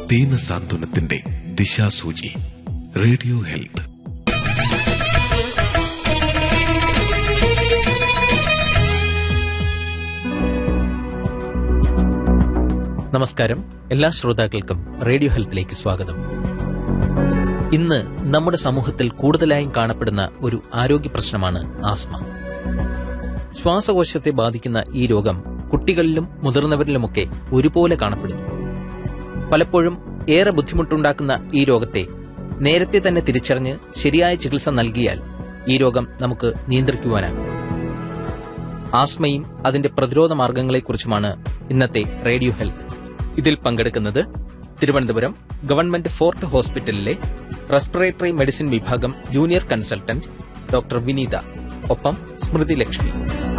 ദീന സാന്ത്വനത്തിന്റെ ദിശാസൂചി radio health നമസ്കാരം എല്ലാ ശ്രോതാക്കൾക്കും റേഡിയോ ഹെൽത്തിലേക്ക് സ്വാഗതം ഇന്ന് നമ്മുടെ സമൂഹത്തിൽ കൂടുതലായും കാണപ്പെടുന്ന ഒരു ആരോഗ്യ പ്രശ്നമാണ് ആസ്മ ശ്വാസകോശത്തെ ബാധിക്കുന്ന ഈ രോഗം കുട്ടികളിലും മുതിർന്നവരിലുമൊക്കെ ഒരുപോലെ കാണപ്പെടുന്നു പലപ്പോഴും ഏറെ ബുദ്ധിമുട്ടുണ്ടാക്കുന്ന ഈ രോഗത്തെ നേരത്തെ തന്നെ തിരിച്ചറിഞ്ഞ് ശരിയായ ചികിത്സ നൽകിയാൽ ഈ രോഗം നമുക്ക് നിയന്ത്രിക്കുവാനാകും ആസ്മയും അതിന്റെ പ്രതിരോധ മാർഗങ്ങളെക്കുറിച്ചുമാണ് ഇന്നത്തെ റേഡിയോ ഹെൽത്ത് ഇതിൽ പങ്കെടുക്കുന്നത് തിരുവനന്തപുരം ഗവൺമെന്റ് ഫോർട്ട് ഹോസ്പിറ്റലിലെ റെസ്പിറേറ്ററി മെഡിസിൻ വിഭാഗം ജൂനിയർ കൺസൾട്ടന്റ് ഡോക്ടർ വിനീത ഒപ്പം സ്മൃതി ലക്ഷ്മി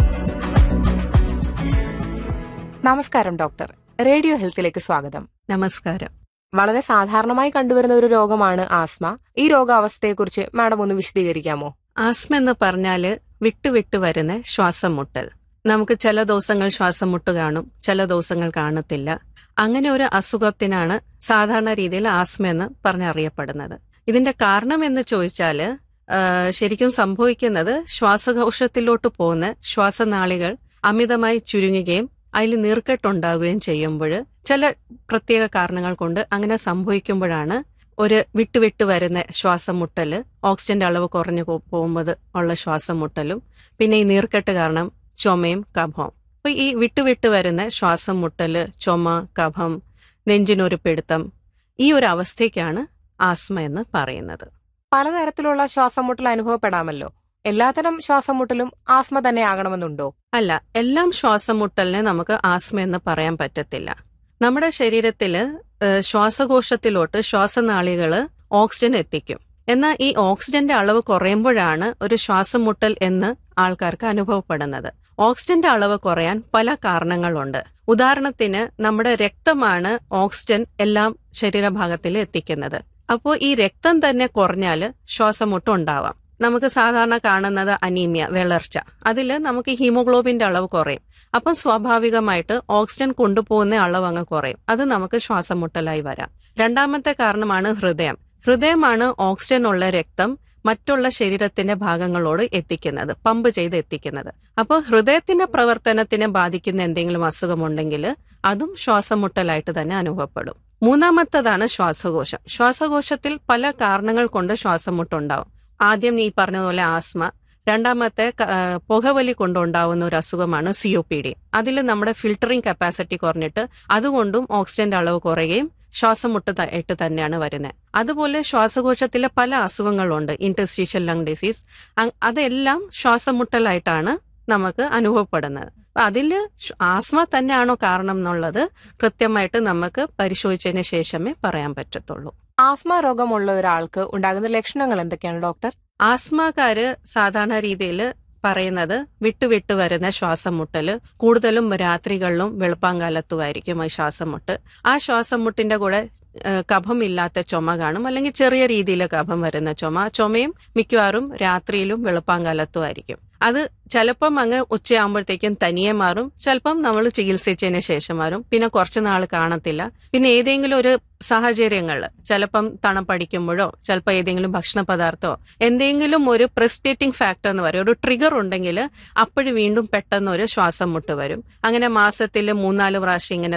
നമസ്കാരം ഡോക്ടർ റേഡിയോ ഹെൽത്തിലേക്ക് സ്വാഗതം നമസ്കാരം വളരെ സാധാരണമായി കണ്ടുവരുന്ന ഒരു രോഗമാണ് ആസ്മ ഈ രോഗാവസ്ഥയെക്കുറിച്ച് മാഡം ഒന്ന് വിശദീകരിക്കാമോ ആസ്മ എന്ന് പറഞ്ഞാല് വിട്ടുവിട്ട് വരുന്ന ശ്വാസം മുട്ടൽ നമുക്ക് ചില ദിവസങ്ങൾ ശ്വാസം മുട്ട് കാണും ചില ദിവസങ്ങൾ കാണത്തില്ല അങ്ങനെ ഒരു അസുഖത്തിനാണ് സാധാരണ രീതിയിൽ ആസ്മ എന്ന് പറഞ്ഞറിയപ്പെടുന്നത് ഇതിന്റെ കാരണം എന്ന് ചോദിച്ചാല് ആ, ശരിക്കും സംഭവിക്കുന്നത് ശ്വാസകോശത്തിലോട്ട് പോകുന്ന ശ്വാസനാളികൾ അമിതമായി ചുരുങ്ങുകയും അതിൽ നീർക്കെട്ടുണ്ടാകുകയും ചെയ്യുമ്പോൾ ചില പ്രത്യേക കാരണങ്ങൾ കൊണ്ട് അങ്ങനെ സംഭവിക്കുമ്പോഴാണ് ഒരു വിട്ടുവിട്ട് വരുന്ന ശ്വാസം മുട്ടല് ഓക്സിജന്റെ അളവ് കുറഞ്ഞു പോ- പോകുമ്പോൾ ഉള്ള ശ്വാസം മുട്ടലും പിന്നെ ഈ നീർക്കെട്ട് കാരണം ചുമയും കഫവും അപ്പൊ ഈ വിട്ടുവിട്ട് വരുന്ന ശ്വാസം മുട്ടല് ചുമ കഫം നെഞ്ചിനൊരു പിടുത്തം ഈ ഒരു അവസ്ഥയ്ക്കാണ് ആസ്മ എന്ന് പറയുന്നത് പലതരത്തിലുള്ള ശ്വാസം മുട്ടൽ അനുഭവപ്പെടാമല്ലോ എല്ലാത്തരം ശ്വാസം മുട്ടലും ആസ്മ തന്നെ ആകണമെന്നുണ്ടോ അല്ല എല്ലാം ശ്വാസം മുട്ടലിനെ നമുക്ക് ആസ്മ എന്ന് പറയാൻ പറ്റത്തില്ല നമ്മുടെ ശരീരത്തില് ഏഹ്, ശ്വാസകോശത്തിലോട്ട് ശ്വാസനാളികള് ഓക്സിജൻ എത്തിക്കും എന്നാൽ ഈ ഓക്സിജന്റെ അളവ് കുറയുമ്പോഴാണ് ഒരു ശ്വാസം മുട്ടൽ എന്ന് ആൾക്കാർക്ക് അനുഭവപ്പെടുന്നത് ഓക്സിജന്റെ അളവ് കുറയാൻ പല കാരണങ്ങളുണ്ട് ഉദാഹരണത്തിന് നമ്മുടെ രക്തമാണ് ഓക്സിജൻ എല്ലാം ശരീരഭാഗത്തിൽ എത്തിക്കുന്നത് അപ്പോൾ ഈ രക്തം തന്നെ കുറഞ്ഞാൽ ശ്വാസമുട്ട് ഉണ്ടാവാം നമുക്ക് സാധാരണ കാണുന്നത് അനീമിയ വിളർച്ച അതിൽ നമുക്ക് ഹീമോഗ്ലോബിന്റെ അളവ് കുറയും അപ്പം സ്വാഭാവികമായിട്ട് ഓക്സിജൻ കൊണ്ടുപോകുന്ന അളവ് അങ്ങ് കുറയും അത് നമുക്ക് ശ്വാസം മുട്ടലായി വരാം രണ്ടാമത്തെ കാരണമാണ് ഹൃദയം ഹൃദയമാണ് ഓക്സിജൻ ഉള്ള രക്തം മറ്റുള്ള ശരീരത്തിന്റെ ഭാഗങ്ങളോട് എത്തിക്കുന്നത് പമ്പ് ചെയ്ത് എത്തിക്കുന്നത് അപ്പോൾ ഹൃദയത്തിന്റെ പ്രവർത്തനത്തിനെ ബാധിക്കുന്ന എന്തെങ്കിലും അസുഖമുണ്ടെങ്കിൽ അതും ശ്വാസമുട്ടലായിട്ട് തന്നെ അനുഭവപ്പെടും മൂന്നാമത്തതാണ് ശ്വാസകോശം ശ്വാസകോശത്തിൽ പല കാരണങ്ങൾ കൊണ്ട് ശ്വാസമുട്ടുണ്ടാവും ആദ്യം ഈ പറഞ്ഞതുപോലെ ആസ്മ രണ്ടാമത്തെ ക- ആ, പുകവലി കൊണ്ടുണ്ടാവുന്ന ഒരു അസുഖമാണ് സി ഒ പി ഡി അതിൽ നമ്മുടെ ഫിൽട്ടറിംഗ് കപ്പാസിറ്റി കുറഞ്ഞിട്ട് അതുകൊണ്ടും ഓക്സിജന്റെ അളവ് കുറയുകയും ശ്വാസമുട്ട് ത- ആയിട്ട് തന്നെയാണ് വരുന്നത് അതുപോലെ ശ്വാസകോശത്തിലെ പല അസുഖങ്ങളുണ്ട് ഇന്റർസ്റ്റീഷ്യൽ ലങ് ഡിസീസ് അങ്- അതെല്ലാം ശ്വാസമുട്ടലായിട്ടാണ് നമുക്ക് അനുഭവപ്പെടുന്നത് അപ്പൊ അതില് ശ്വ- ആസ്മ തന്നെയാണോ കാരണം എന്നുള്ളത് കൃത്യമായിട്ട് നമുക്ക് പരിശോധിച്ചതിന് ശേഷമേ പറയാൻ പറ്റത്തുള്ളൂ ആസ്മ രോഗമുള്ള ഒരാൾക്ക് ഉണ്ടാകുന്ന ലക്ഷണങ്ങൾ എന്തൊക്കെയാണ് ഡോക്ടർ ആസ്മക്കാര് സാധാരണ രീതിയിൽ പറയുന്നത് വിട്ടുവിട്ട് വരുന്ന ശ്വാസം മുട്ടല് കൂടുതലും രാത്രികളിലും വെളുപ്പാങ്കാലത്തുമായിരിക്കും ആ ശ്വാസം മുട്ട് ആ ശ്വാസം മുട്ടിന്റെ കൂടെ ഏഹ്, കഫമില്ലാത്ത ചുമ കാണും അല്ലെങ്കിൽ ചെറിയ രീതിയിൽ കഫം വരുന്ന ചുമ ആ ചുമയും മിക്കവാറും രാത്രിയിലും വെളുപ്പാങ്കാലത്തും ആയിരിക്കും അത് ചിലപ്പം അങ്ങ് ഉച്ചയാകുമ്പോഴത്തേക്കും തനിയെ മാറും ചിലപ്പം നമ്മൾ ചികിത്സിച്ചതിന് ശേഷം മാറും പിന്നെ കുറച്ച് നാൾ കാണത്തില്ല പിന്നെ ഏതെങ്കിലും ഒരു സാഹചര്യങ്ങളിൽ ചിലപ്പം തണുപ്പടിക്കുമ്പോഴോ ചിലപ്പോൾ ഏതെങ്കിലും ഭക്ഷണ പദാർത്ഥമോ എന്തെങ്കിലും ഒരു പ്രസ്പേറ്റിംഗ് ഫാക്ടർ എന്ന് പറയും ഒരു ട്രിഗർ ഉണ്ടെങ്കിൽ അപ്പോഴും വീണ്ടും പെട്ടെന്ന് ഒരു ശ്വാസം മുട്ട് വരും അങ്ങനെ മാസത്തിൽ മൂന്നാല് പ്രാവശ്യം ഇങ്ങനെ